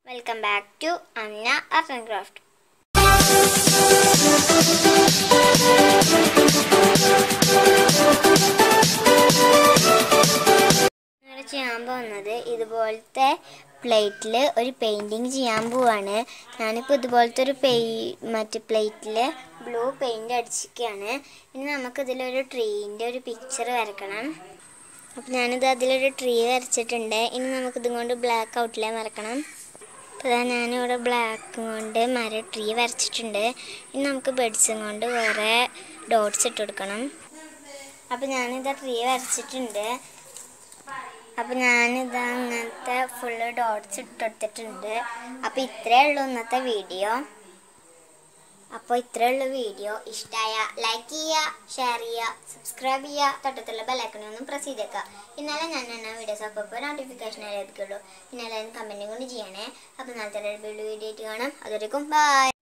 welcome back to Anna art and craft ഞങ്ങൾ ചെയ്യാൻ പോകുന്നത് ഇതുപോലത്തെ പ്ലേറ്റിൽ ഒരു പെയിൻറ്റിങ് ചെയ്യാൻ പോവാണ് ഞാനിപ്പോൾ ഇതുപോലത്തെ ഒരു പെയ് മറ്റേ പ്ലേറ്റിൽ ബ്ലൂ പെയിൻ്റ് അടിച്ചിരിക്കുകയാണ് ഇനി നമുക്കിതിലൊരു ട്രീൻ്റെ ഒരു പിക്ചർ വരക്കണം അപ്പോൾ ഞാനിത് അതിലൊരു ട്രീ വരച്ചിട്ടുണ്ട് ഇനി നമുക്കിതും കൊണ്ട് ബ്ലാക്ക് ഔട്ട്ലൈൻ വരക്കണം അപ്പോൾ ഇതാ ഞാനിവിടെ ബ്ലാക്ക് കൊണ്ട് മര ട്രീ വരച്ചിട്ടുണ്ട് ഇനി നമുക്ക് ബെഡ്സും കൊണ്ട് വേറെ ഡോട്ട്സ് ഇട്ട് കൊടുക്കണം അപ്പോൾ ഞാനിതാ ട്രീ വരച്ചിട്ടുണ്ട് അപ്പോൾ ഞാനിതാ അങ്ങനത്തെ ഫുള്ള് ഡോട്ട്സ് ഇട്ടെടുത്തിട്ടുണ്ട് അപ്പോൾ ഇത്രയേ ഉള്ളൂ ഇന്നത്തെ വീഡിയോ അപ്പോൾ ഇത്രയേ ഉള്ളൂ വീഡിയോ ഇഷ്ടമായ ലൈക്ക് ചെയ്യുക ഷെയർ ചെയ്യുക സബ്സ്ക്രൈബ് ചെയ്യുക തൊട്ടത്തുള്ള ബെല്ലൈക്കണി ഒന്നും പ്രസ് ചെയ്തേക്കുക ഇന്നലെ ഞാൻ എന്നാ വീഡിയോസ് ഒക്കെ ഇപ്പോൾ നോട്ടിഫിക്കേഷൻ ലഭിക്കുള്ളൂ പിന്നെ എല്ലാവരും കമൻറ്റും കൊണ്ട് ചെയ്യണേ അപ്പോൾ നാളത്തെ വീഡിയോ ആയിട്ട് കാണാം അതുവരെക്കും ബൈ